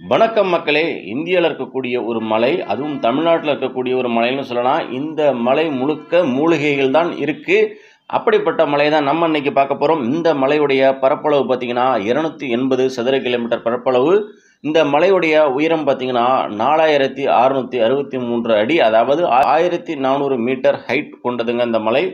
வணக்கம் மக்களே இந்தியாவில் இருக்கக்கூடிய ஒரு மலை அதுவும் தமிழ்நாட்டில் இருக்கக்கூடிய ஒரு மலைன்னு சொல்லலாம் இந்த மலை முழுக்க மூலிகைகள் தான் இருக்குது அப்படிப்பட்ட மலை தான் நம்ம இன்னைக்கு பார்க்க போகிறோம் இந்த மலையுடைய பரப்பளவு பார்த்தீங்கன்னா இருநூத்தி எண்பது சதுர கிலோமீட்டர் பரப்பளவு இந்த மலையுடைய உயரம் பார்த்தீங்கன்னா நாலாயிரத்தி அறுநூற்றி அறுபத்தி மூன்று அடி அதாவது ஆயிரத்தி நானூறு மீட்டர் ஹைட் கொண்டதுங்க இந்த மலை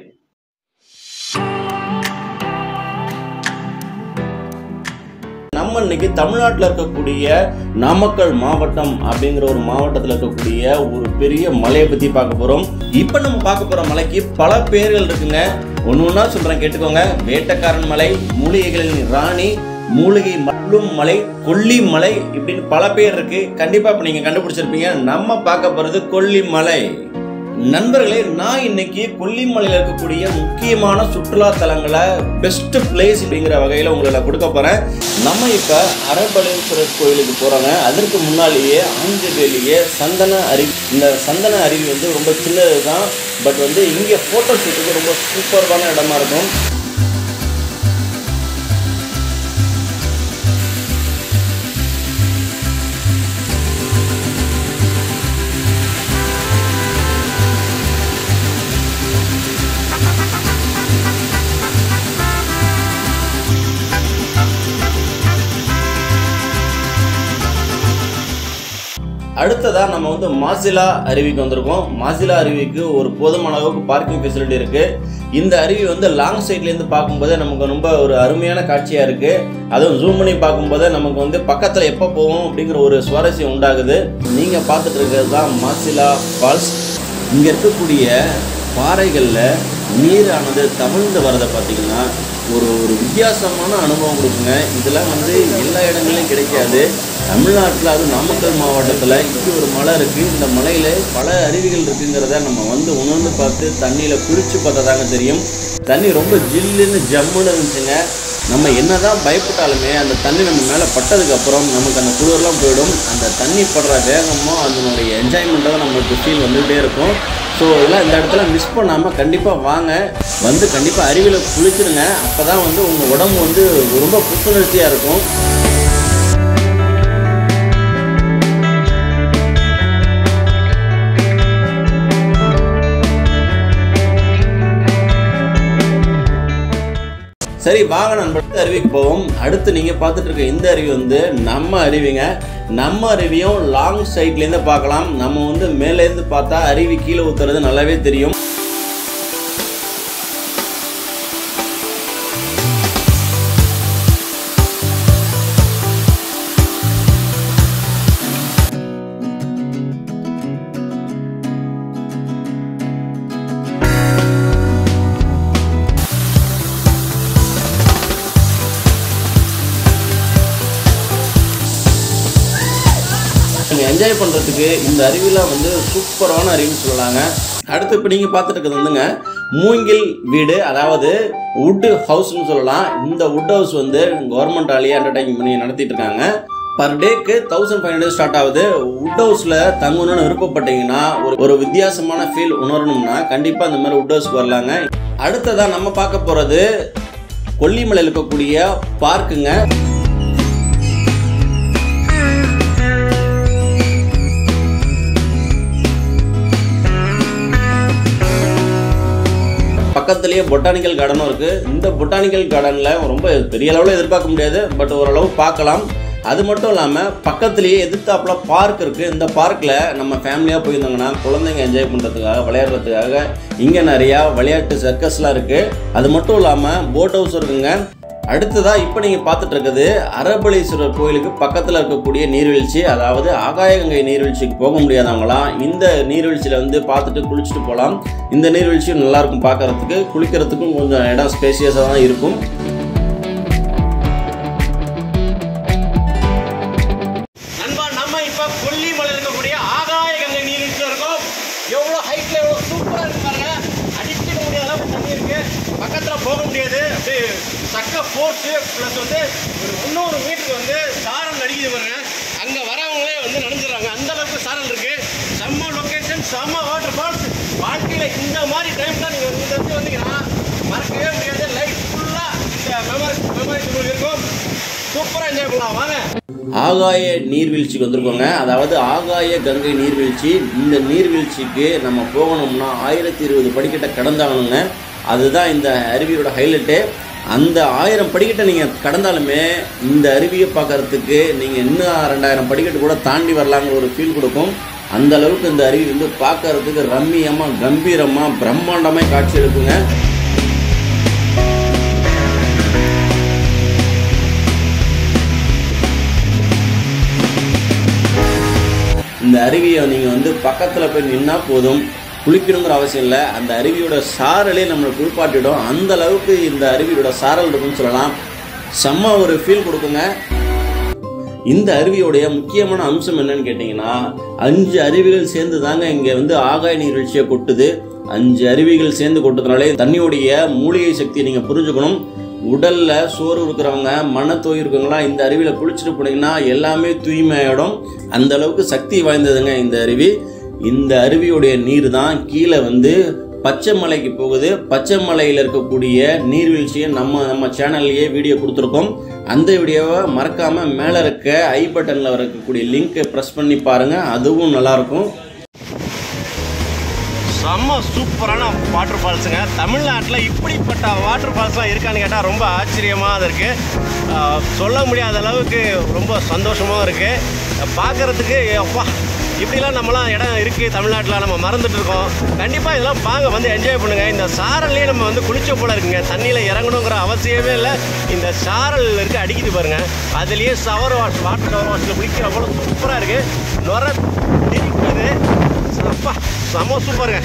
நம்ம இன்னைக்கு தமிழ்நாட்டில் இருக்கக்கூடிய நாமக்கல் மாவட்டம் அப்படிங்கிற ஒரு மாவட்டத்தில் இருக்கக்கூடிய ஒரு பெரிய மலையை பற்றி பார்க்க போகிறோம் இப்போ நம்ம பார்க்க போகிற மலைக்கு பல பேர்கள் இருக்குங்க ஒன்று ஒன்றா சொல்கிறேன் கேட்டுக்கோங்க வேட்டக்காரன் மலை மூலிகைகளின் ராணி மூலிகை மல்லும் மலை கொல்லி மலை இப்படின்னு பல பேர் இருக்கு கண்டிப்பாக இப்போ நீங்கள் கண்டுபிடிச்சிருப்பீங்க நம்ம பார்க்க போகிறது கொல்லி மலை நண்பர்களே நான் இன்னைக்கு கொல்லிமலையில் இருக்கக்கூடிய முக்கியமான சுற்றுலா தலங்களை பெஸ்ட் பிளேஸ் அப்படிங்கிற வகையில் உங்களை நான் கொடுக்க போகிறேன் நம்ம இப்போ அரபலேஸ்வரர் கோயிலுக்கு போகிறோங்க அதற்கு முன்னாலேயே ஆஞ்சவேலியே சந்தன அருவி இந்த சந்தன அருவி வந்து ரொம்ப சின்னது தான் பட் வந்து இங்கே ஃபோட்டோ ஷூட்டுக்கு ரொம்ப சூப்பர்வான இடமா இருக்கும் அடுத்ததா நம்ம வந்து மாசிலா அருவிக்கு வந்திருக்கோம் மாசிலா அருவிக்கு ஒரு போதுமான அளவுக்கு பார்க்கிங் ஃபெசிலிட்டி இருக்கு இந்த அருவி வந்து லாங் சைட்லேருந்து பார்க்கும்போதே நமக்கு ரொம்ப ஒரு அருமையான காட்சியாக இருக்கு அதுவும் ஜூம் பண்ணி பார்க்கும்போதே நமக்கு வந்து பக்கத்தில் எப்போ போவோம் அப்படிங்கிற ஒரு சுவாரஸ்யம் உண்டாகுது நீங்கள் பார்த்துட்டு இருக்கிறது தான் மாசிலா ஃபால்ஸ் இங்கே இருக்கக்கூடிய பாறைகளில் நீரானது தவழ்ந்து வரதை பார்த்தீங்கன்னா ஒரு ஒரு வித்தியாசமான அனுபவம் கொடுக்குங்க இதெல்லாம் வந்து எல்லா இடங்களையும் கிடைக்காது தமிழ்நாட்டில் அது நாமக்கல் மாவட்டத்தில் இப்படி ஒரு மலை இருக்குது இந்த மலையில் பல அருவிகள் இருக்குங்கிறத நம்ம வந்து உணர்ந்து பார்த்து தண்ணியில் குளிச்சு பார்த்தா தாங்க தெரியும் தண்ணி ரொம்ப ஜில்லுன்னு ஜம்முன்னு இருந்துச்சுங்க நம்ம என்னதான் பயப்பட்டாலுமே அந்த தண்ணி நம்ம மேலே பட்டதுக்கப்புறம் நமக்கு அந்த குளிர்லாம் போயிடும் அந்த தண்ணி படுற வேகமும் அதனுடைய என்ஜாய்மெண்ட்டாக நம்மளுக்கு ஃபீல் வந்துகிட்டே இருக்கும் ஸோ இதெல்லாம் இந்த இடத்துல மிஸ் பண்ணாமல் கண்டிப்பாக வாங்க வந்து கண்டிப்பாக அருவியில் குளிச்சிடுங்க அப்போ தான் வந்து உங்கள் உடம்பு வந்து ரொம்ப புத்துணர்ச்சியாக இருக்கும் சரி வாங்க நண்பர்கள் அருவிக்கு போவோம் அடுத்து நீங்கள் பார்த்துட்டு இருக்க இந்த அருவி வந்து நம்ம அருவிங்க நம்ம அருவியும் லாங் சைட்லேருந்து பார்க்கலாம் நம்ம வந்து மேலேருந்து பார்த்தா அருவி கீழே ஊற்றுறது நல்லாவே தெரியும் நீங்கள் என்ஜாய் பண்ணுறதுக்கு இந்த அருவிலாம் வந்து சூப்பரான அருவின்னு சொல்லலாங்க அடுத்து இப்போ நீங்கள் பார்த்துட்டு இருக்கிறது வந்துங்க மூங்கில் வீடு அதாவது வுட் ஹவுஸ்னு சொல்லலாம் இந்த வுட் ஹவுஸ் வந்து கவர்மெண்டாலேயே அண்டர்டேக்கிங் பண்ணி நடத்திட்டு இருக்காங்க பர் டேக்கு தௌசண்ட் ஃபைவ் ஹண்ட்ரட் ஸ்டார்ட் ஆகுது வுட் ஹவுஸில் தங்கணும்னு விருப்பப்பட்டீங்கன்னா ஒரு ஒரு வித்தியாசமான ஃபீல் உணரணும்னா கண்டிப்பாக இந்த மாதிரி வுட் ஹவுஸ்க்கு வரலாங்க அடுத்ததாக நம்ம பார்க்க போகிறது கொல்லிமலையில் இருக்கக்கூடிய பார்க்குங்க பக்கத்துலேயே பொட்டானிக்கல் கார்டனும் இருக்குது இந்த பொட்டானிக்கல் கார்டனில் ரொம்ப பெரிய அளவில் எதிர்பார்க்க முடியாது பட் ஓரளவு பார்க்கலாம் அது மட்டும் இல்லாமல் பக்கத்துலேயே எதிர்த்தாப்புல பார்க் இருக்குது இந்த பார்க்கில் நம்ம ஃபேமிலியாக போயிருந்தாங்கன்னா குழந்தைங்க என்ஜாய் பண்ணுறதுக்காக விளையாடுறதுக்காக இங்கே நிறையா விளையாட்டு சர்க்கஸ்லாம் இருக்குது அது மட்டும் இல்லாமல் போட் ஹவுஸ் இருக்குங்க அடுத்ததாக இப்போ நீங்கள் பார்த்துட்டு இருக்குது அரபலீஸ்வரர் கோயிலுக்கு பக்கத்தில் இருக்கக்கூடிய நீர்வீழ்ச்சி அதாவது ஆகாயகங்கை நீர்வீழ்ச்சிக்கு போக முடியாதவங்களாம் இந்த நீர்வீழ்ச்சியில் வந்து பார்த்துட்டு குளிச்சுட்டு போகலாம் இந்த நீர்வீழ்ச்சியும் நல்லாயிருக்கும் பார்க்கறதுக்கு குளிக்கிறதுக்கும் கொஞ்சம் இடம் ஸ்பேசியஸாக தான் இருக்கும் நண்பா நம்ம இப்ப கொல்லிமலை இருக்கக்கூடிய ஆகாய கங்கை நீர்வீழ்ச்சியில் இருக்கோம் எவ்வளோ ஹைட்ல எவ்வளோ சூப்பரா இருக்கு பாருங்க அடிச்சுக்க முடியாத அளவுக்கு தண்ணி இருக்கு பக்கத்துல போக முடியாது அப்படியே தக்க ஃபோர்ஸ் ப்ளஸ் வந்து ஒரு முந்நூறு மீட்டருக்கு வந்து சாரல் அடிக்குது பாருங்க அங்க வரவங்களே வந்து நடந்துடுறாங்க அந்த அளவுக்கு சாரல் இருக்கு செம்ம லொகேஷன் செம்ம வாட்டர் ஃபால்ஸ் வாழ்க்கையில இந்த மாதிரி டைம்ல நீங்க இந்த இடத்துக்கு வந்தீங்கன்னா மறக்கவே முடியாது லைஃப் ஃபுல்லா இந்த மெமரி மெமரிஸ் உங்களுக்கு இருக்கும் சூப்பரா என்ஜாய் பண்ணலாம் வாங்க ஆகாய நீர்வீழ்ச்சிக்கு வந்திருக்கோங்க அதாவது ஆகாய கங்கை நீர்வீழ்ச்சி இந்த நீர்வீழ்ச்சிக்கு நம்ம போகணும்னா ஆயிரத்தி இருபது படிக்கட்டை கடந்தாகணுங்க அதுதான் இந்த அருவியோட ஹைலைட்டு அந்த ஆயிரம் படிக்கட்டை நீங்கள் கடந்தாலுமே இந்த அருவியை பார்க்கறதுக்கு நீங்கள் இன்னும் ரெண்டாயிரம் படிக்கட்டு கூட தாண்டி வரலாங்கிற ஒரு ஃபீல் கொடுக்கும் அந்த அளவுக்கு இந்த அருவி வந்து பார்க்கறதுக்கு ரம்மியமாக கம்பீரமாக பிரம்மாண்டமாக காட்சி எடுக்குங்க இந்த அருவியை நீங்கள் வந்து பக்கத்தில் போய் நின்னா போதும் குளிக்கணுங்கிற அவசியம் இல்லை அந்த அருவியோட சாரலே நம்மளை குளிப்பாட்டிடும் அந்த அளவுக்கு இந்த அருவியோட சாரல் இருக்குன்னு சொல்லலாம் செம்ம ஒரு ஃபீல் கொடுக்குங்க இந்த அருவியோடைய முக்கியமான அம்சம் என்னன்னு கேட்டிங்கன்னா அஞ்சு அருவிகள் சேர்ந்து தாங்க இங்கே வந்து ஆகாய நீர்வீழ்ச்சியை கொட்டுது அஞ்சு அருவிகள் சேர்ந்து கொட்டதுனாலே தண்ணியோடைய மூலிகை சக்தியை நீங்கள் புரிஞ்சுக்கணும் உடல்ல சோறு இருக்கிறவங்க மனத்தோய் இருக்கவங்களாம் இந்த அருவியில் குளிச்சுட்டு போனீங்கன்னா எல்லாமே தூய்மையாயிடும் அந்த அளவுக்கு சக்தி வாய்ந்ததுங்க இந்த அருவி இந்த அருவியுடைய நீர் தான் கீழே வந்து பச்சை மலைக்கு போகுது பச்சை மலையில் இருக்கக்கூடிய நீர்வீழ்ச்சியை நம்ம நம்ம சேனல்லையே வீடியோ கொடுத்துருக்கோம் அந்த வீடியோவை மறக்காம மேலே இருக்க ஐ பட்டனில் இருக்கக்கூடிய லிங்க்கை ப்ரெஸ் பண்ணி பாருங்க அதுவும் நல்லாயிருக்கும் செம்ம சூப்பரான வாட்டர் ஃபால்ஸுங்க தமிழ்நாட்டில் இப்படிப்பட்ட வாட்டர் ஃபால்ஸ்லாம் இருக்கான்னு கேட்டால் ரொம்ப ஆச்சரியமாக அது இருக்குது சொல்ல முடியாத அளவுக்கு ரொம்ப சந்தோஷமாகவும் இருக்குது பார்க்குறதுக்கு அப்பா இப்படிலாம் நம்மலாம் இடம் இருக்குது தமிழ்நாட்டில் நம்ம மறந்துட்டு இருக்கோம் கண்டிப்பாக இதெல்லாம் வாங்க வந்து என்ஜாய் பண்ணுங்கள் இந்த சாரல்லையே நம்ம வந்து குளிச்ச போல இருக்குங்க தண்ணியில் இறங்கணுங்கிற அவசியமே இல்லை இந்த சாரல் இருக்கு அடிக்குது பாருங்க அதுலேயே ஷவர் வாஷ் வாட்டர் ஷவர் வாஷில் குளிக்கிற போல சூப்பராக இருக்குது நுர இருக்குது அப்பா செம சூப்பருங்க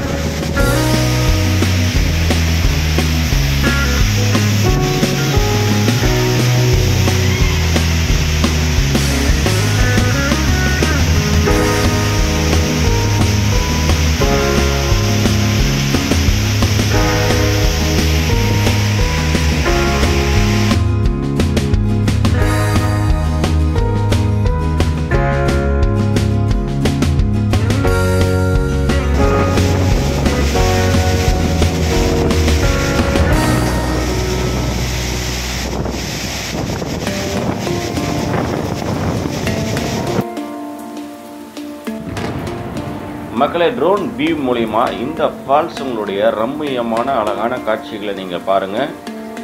மக்களை ட்ரோன் வியூ மூலிமா இந்த ஃபால்ஸுங்களுடைய ரம்மியமான அழகான காட்சிகளை நீங்கள் பாருங்கள்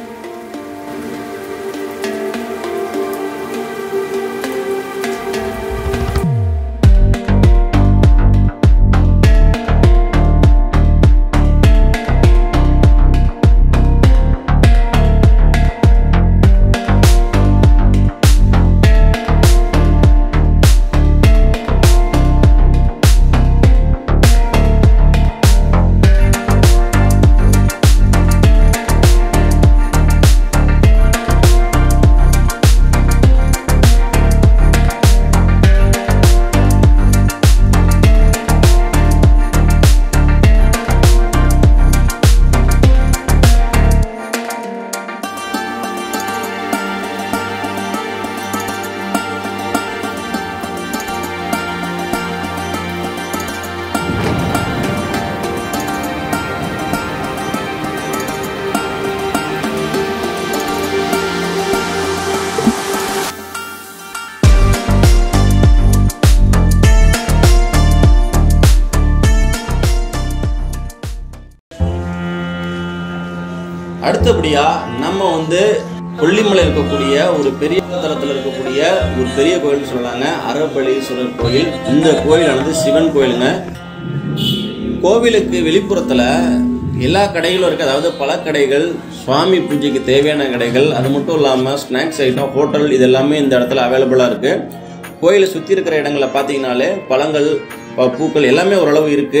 அடுத்தபடியாக நம்ம வந்து கொல்லிமலை இருக்கக்கூடிய ஒரு பெரிய தலத்தில் இருக்கக்கூடிய ஒரு பெரிய கோயில்னு சொல்கிறாங்க அரபலீஸ்வரர் கோயில் இந்த கோயிலானது சிவன் கோயிலுங்க கோவிலுக்கு வெளிப்புறத்தில் எல்லா கடைகளும் இருக்குது அதாவது பழக்கடைகள் சுவாமி பூஜைக்கு தேவையான கடைகள் அது மட்டும் இல்லாமல் ஸ்நாக்ஸ் ஐட்டம் ஹோட்டல் இது எல்லாமே இந்த இடத்துல அவைலபிளாக இருக்குது கோயிலை சுற்றி இருக்கிற இடங்களில் பார்த்தீங்கனாலே பழங்கள் ப- பூக்கள் எல்லாமே ஓரளவு இருக்குது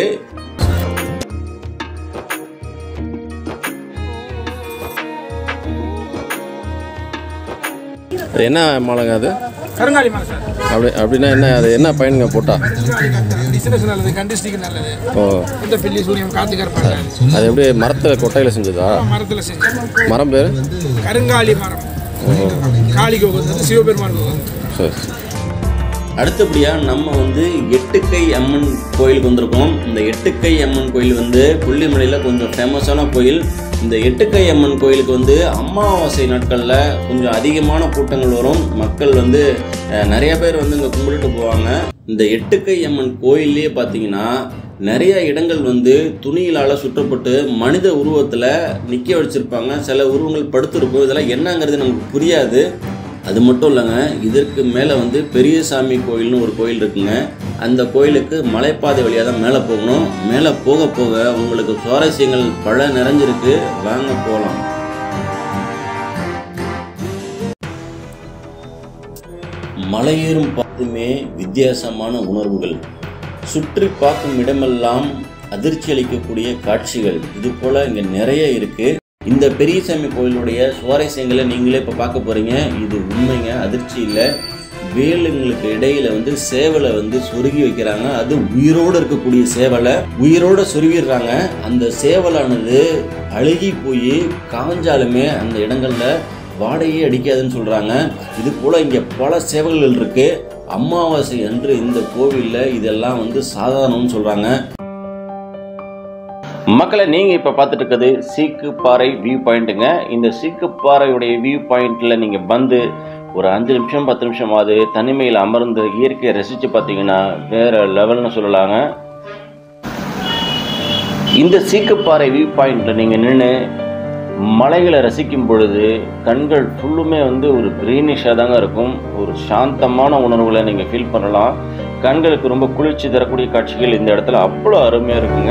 அது என்ன மாலைங்க அது கருங்காலி மலை சார் அப்படி அப்படின்னா என்ன அது என்ன பயனுங்க போட்டா பிசினஸ் நல்லது கண்டிஸ்டிக்கு நல்லது ஓ இந்த பில்லி சூரியம் காத்து கருப்பாங்க அது எப்படி மரத்தில் கொட்டையில் செஞ்சதா மரத்தில் செஞ்சு மரம் பேர் கருங்காலி மரம் காளிக்கு உகந்தது சிவபெருமானுக்கு உகந்தது சரி அடுத்தபடியாக நம்ம வந்து எட்டுக்கை அம்மன் கோயிலுக்கு வந்திருக்கோம் இந்த எட்டுக்கை அம்மன் கோயில் வந்து கொல்லிமலையில் கொஞ்சம் ஃபேமஸான கோயில் இந்த எட்டுக்கை அம்மன் கோயிலுக்கு வந்து அமாவாசை நாட்களில் கொஞ்சம் அதிகமான கூட்டங்கள் வரும் மக்கள் வந்து அஹ், நிறைய பேர் வந்து இங்கே கும்பிட்டுட்டு போவாங்க இந்த எட்டுக்கை அம்மன் கோயிலே பார்த்தீங்கன்னா நிறைய இடங்கள் வந்து துணியிலால் சுற்றப்பட்டு மனித உருவத்தில் நிற்க வச்சிருப்பாங்க சில உருவங்கள் படுத்திருக்கும் இதெல்லாம் என்னங்கிறது நமக்கு புரியாது அது மட்டும் இல்லைங்க இதற்கு மேலே வந்து பெரியசாமி கோயில்னு ஒரு கோயில் இருக்குங்க அந்த கோயிலுக்கு மலைப்பாதை வழியாக தான் மேலே போகணும் மேலே போக போக உங்களுக்கு சுவாரஸ்யங்கள் பல நிறைஞ்சிருக்கு வாங்க போகலாம் மலையேறும் பார்த்துமே வித்தியாசமான உணர்வுகள் சுற்றி பார்க்கும் இடமெல்லாம் அதிர்ச்சி அளிக்கக்கூடிய காட்சிகள் இது போல் இங்கே நிறைய இருக்குது இந்த பெரியசாமி கோயிலுடைய சுவாரஸ்யங்களை நீங்களே இப்போ பார்க்க போகிறீங்க இது உண்மைங்க அதிர்ச்சி இல்லை வேலுங்களுக்கு இடையில வந்து சேவலை வந்து சொருகி வைக்கிறாங்க அது உயிரோடு இருக்கக்கூடிய சேவலை உயிரோட சொருகிடுறாங்க அந்த சேவலானது அழுகி போய் காஞ்சாலுமே அந்த இடங்கள்ல வாடையே அடிக்காதுன்னு சொல்றாங்க இது போல இங்க பல சேவல்கள் இருக்கு அமாவாசை அன்று இந்த கோவில்ல இதெல்லாம் வந்து சாதாரணம்னு சொல்றாங்க மக்களை நீங்கள் இப்போ பார்த்துட்டு இருக்கிறது சீக்கு பாறை வியூ பாயிண்ட்டுங்க இந்த சீக்கு பாறையுடைய வியூ பாயிண்ட்டில் நீங்கள் வந்து ஒரு அஞ்சு நிமிஷம் பத்து நிமிஷம் ஆகுது தனிமையில் அமர்ந்து இயற்கையை ரசித்து பார்த்தீங்கன்னா வேற லெவல்னு சொல்லலாங்க இந்த சீக்குப்பாறை வியூ பாயிண்ட்டில் நீங்கள் நின்று மலைகளை ரசிக்கும் பொழுது கண்கள் ஃபுல்லுமே வந்து ஒரு க்ரீனிஷாக தாங்க இருக்கும் ஒரு சாந்தமான உணர்வுகளை நீங்கள் ஃபீல் பண்ணலாம் கண்களுக்கு ரொம்ப குளிர்ச்சி தரக்கூடிய காட்சிகள் இந்த இடத்துல அவ்வளோ அருமையாக இருக்குங்க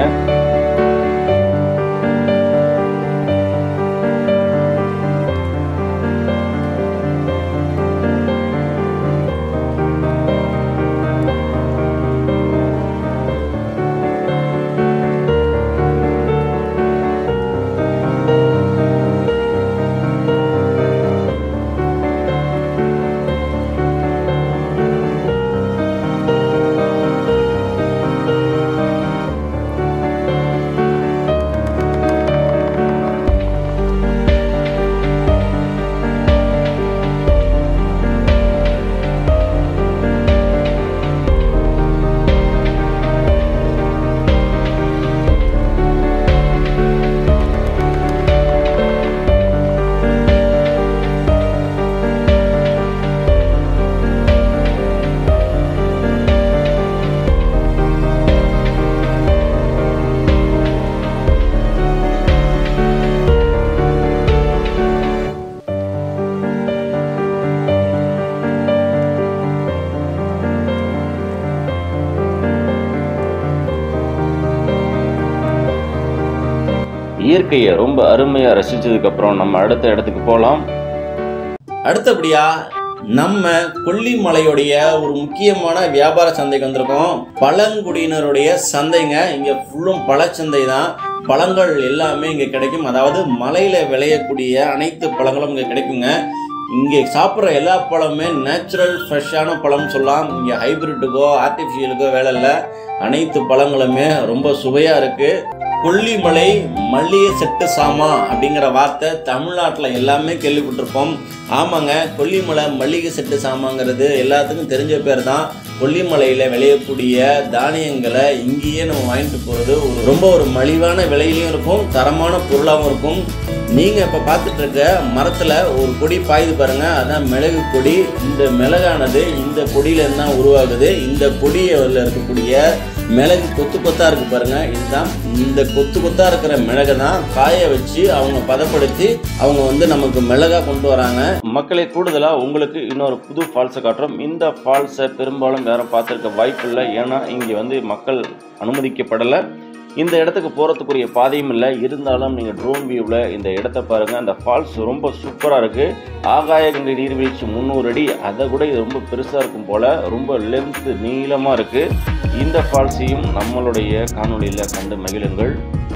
இயற்கையை ரொம்ப அருமையாக ரசித்ததுக்கப்புறம் நம்ம அடுத்த இடத்துக்கு போகலாம் அடுத்தபடியா நம்ம கொல்லிமலையுடைய ஒரு முக்கியமான வியாபார சந்தைக்கு வந்திருக்கோம் பழங்குடியினருடைய சந்தைங்க இங்க ஃபுல்லும் பழச்சந்தை தான் பழங்கள் எல்லாமே இங்க கிடைக்கும் அதாவது மலையில விளையக்கூடிய அனைத்து பழங்களும் இங்க கிடைக்குங்க இங்கே சாப்பிட்ற எல்லா பழமுமே நேச்சுரல் ஃப்ரெஷ்ஷான பழம்னு சொல்லலாம் இங்கே ஹைபிரிட்டுக்கோ ஆர்டிஃபிஷியலுக்கோ வேலை இல்லை அனைத்து பழங்களுமே ரொம்ப சுவையாக இருக்குது கொல்லிமலை மல்லிகை செட்டு சாமா அப்படிங்கிற வார்த்தை தமிழ்நாட்டில் எல்லாமே கேள்விப்பட்டிருப்போம் ஆமாங்க கொல்லிமலை மல்லிகை செட்டு சாமாங்கிறது எல்லாத்துக்கும் தெரிஞ்ச பேர் தான் கொல்லிமலையில் விளையக்கூடிய தானியங்களை இங்கேயே நம்ம வாங்கிட்டு போகிறது ஒரு ரொம்ப ஒரு மலிவான விலையிலையும் இருக்கும் தரமான பொருளாகவும் இருக்கும் நீங்கள் இப்போ பார்த்துட்டு இருக்க மரத்தில் ஒரு கொடி பாயுது பாருங்க அதான் மிளகு கொடி இந்த மிளகானது இந்த கொடியிலேருந்து தான் உருவாகுது இந்த கொடியில் இருக்கக்கூடிய மிளகு கொத்து கொத்தா இருக்கு பாருங்க இதுதான் இந்த கொத்து கொத்தா இருக்கிற மிளகை தான் காய வச்சு அவங்க பதப்படுத்தி அவங்க வந்து நமக்கு மிளகா கொண்டு வராங்க மக்களை கூடுதலா உங்களுக்கு இன்னொரு புது ஃபால்ஸை காட்டுறோம் இந்த ஃபால்ஸை பெரும்பாலும் யாரும் பார்த்துருக்க வாய்ப்பு இல்லை ஏன்னா இங்கே வந்து மக்கள் அனுமதிக்கப்படலை இந்த இடத்துக்கு போகிறதுக்குரிய பாதையும் இல்லை இருந்தாலும் நீங்கள் ட்ரோன் வியூவில் இந்த இடத்த பாருங்கள் அந்த ஃபால்ஸ் ரொம்ப சூப்பராக இருக்குது ஆகாய கங்கை நீர்வீழ்ச்சி முந்நூறு அடி அதை விட இது ரொம்ப பெருசாக இருக்கும் போல் ரொம்ப லென்த்து நீளமாக இருக்குது இந்த ஃபால்ஸையும் நம்மளுடைய காணொளியில் கண்டு மகிழுங்கள்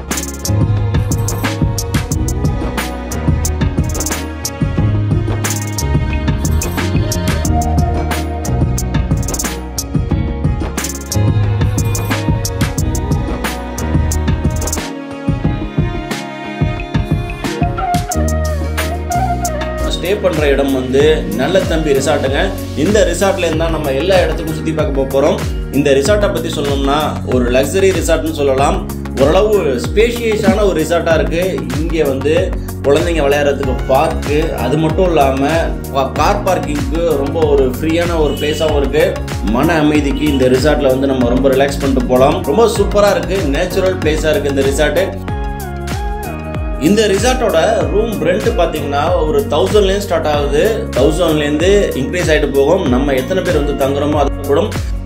ஸ்டே பண்ணுற இடம் வந்து நல்ல தம்பி ரிசார்ட்டுங்க இந்த ரிசார்ட்லேருந்து தான் நம்ம எல்லா இடத்துக்கும் சுற்றி பார்க்க போக போகிறோம் இந்த ரிசார்ட்டை பற்றி சொல்லணும்னா ஒரு லக்ஸரி ரிசார்ட்னு சொல்லலாம் ஓரளவு ஸ்பேஷியஸான ஒரு ரிசார்ட்டாக இருக்குது இங்கே வந்து குழந்தைங்க விளையாடுறதுக்கு பார்க்கு அது மட்டும் இல்லாமல் கார் பார்க்கிங்க்கு ரொம்ப ஒரு ஃப்ரீயான ஒரு பிளேஸாகவும் இருக்குது மன அமைதிக்கு இந்த ரிசார்ட்டில் வந்து நம்ம ரொம்ப ரிலாக்ஸ் பண்ணிட்டு போகலாம் ரொம்ப சூப்பராக இருக்குது நேச்சுரல் பிளேஸாக இருக்குது இந்த ரிசார்ட்டு இந்த ரிசார்ட்டோட ரூம் ரெண்ட் பார்த்தீங்கன்னா ஒரு தௌசண்ட்லேருந்து ஸ்டார்ட் ஆகுது தௌசண்ட்லேருந்து இன்க்ரீஸ் ஆகிட்டு போகும் நம்ம எத்தனை பேர் வந்து தங்குறோமோ அது கூட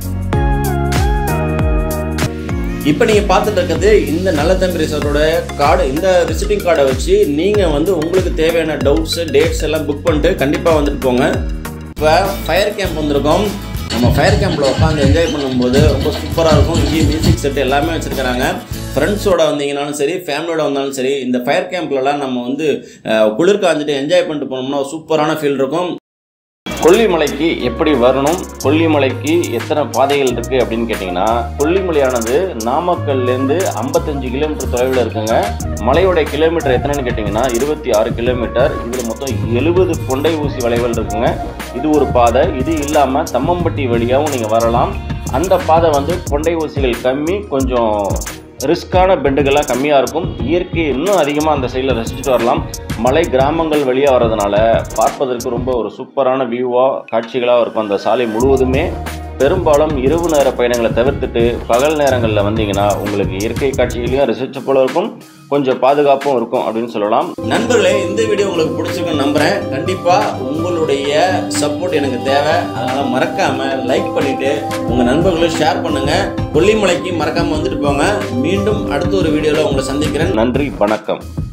இப்போ நீங்கள் பார்த்துட்டு இருக்கிறது இந்த நல்ல தம்பி ரிசார்ட்டோட கார்டு இந்த விசிட்டிங் கார்டை வச்சு நீங்கள் வந்து உங்களுக்கு தேவையான டவுட்ஸு டேட்ஸ் எல்லாம் புக் பண்ணிட்டு கண்டிப்பாக வந்துட்டு போங்க இப்போ ஃபயர் கேம்ப் வந்திருக்கோம் நம்ம ஃபயர் கேம்பில் உட்காந்து என்ஜாய் பண்ணும்போது ரொம்ப சூப்பராக இருக்கும் இங்கேயும் மியூசிக் செட் எல்லாமே வச்சுருக்கிறாங்க ஃப்ரெண்ட்ஸோட வந்தீங்கனாலும் சரி ஃபேமிலியோட வந்தாலும் சரி இந்த ஃபயர் கேம்ப்லலாம் நம்ம வந்து அஹ், குளிர் காஞ்சிட்டு என்ஜாய் பண்ணிட்டு போனோம்னா ஒரு சூப்பரான ஃபீல் இருக்கும் கொல்லிமலைக்கு எப்படி வரணும் கொல்லிமலைக்கு எத்தனை பாதைகள் இருக்குது அப்படின்னு கேட்டிங்கன்னா கொல்லிமலையானது நாமக்கல்லேருந்து ஐம்பத்தஞ்சு கிலோமீட்டர் தொலைவில் இருக்குங்க மலையோட கிலோமீட்டர் எத்தனைன்னு கேட்டிங்கன்னா இருபத்தி ஆறு கிலோமீட்டர் இதில் மொத்தம் எழுபது கொண்டை ஊசி வளைவுகள் இருக்குங்க இது ஒரு பாதை இது இல்லாமல் தம்மம்பட்டி வழியாகவும் நீங்கள் வரலாம் அந்த பாதை வந்து கொண்டை ஊசிகள் கம்மி கொஞ்சம் ரிஸ்க்கான பெண்டுகள்லாம் கம்மியாக இருக்கும் இயற்கை இன்னும் அதிகமாக அந்த சைடில் ரசிச்சுட்டு வரலாம் மலை கிராமங்கள் வழியாக வர்றதுனால பார்ப்பதற்கு ரொம்ப ஒரு சூப்பரான வியூவாக காட்சிகளாக இருக்கும் அந்த சாலை முழுவதுமே பெரும்பாலும் இரவு நேர பயணங்களை தவிர்த்துட்டு பகல் நேரங்களில் வந்தீங்கன்னா உங்களுக்கு இயற்கை காட்சிகளையும் ரசிச்ச போல இருக்கும் கொஞ்சம் பாதுகாப்பும் இருக்கும் அப்படின்னு சொல்லலாம் நண்பர்களே இந்த வீடியோ உங்களுக்கு பிடிச்சிருக்குன்னு நம்புகிறேன் கண்டிப்பாக உங்களுடைய சப்போர்ட் எனக்கு தேவை அதனால் மறக்காமல் லைக் பண்ணிவிட்டு உங்கள் நண்பர்களும் ஷேர் பண்ணுங்கள் கொல்லிமலைக்கு மறக்காமல் வந்துட்டு போங்க மீண்டும் அடுத்த ஒரு வீடியோவில் உங்களை சந்திக்கிறேன் நன்றி வணக்கம்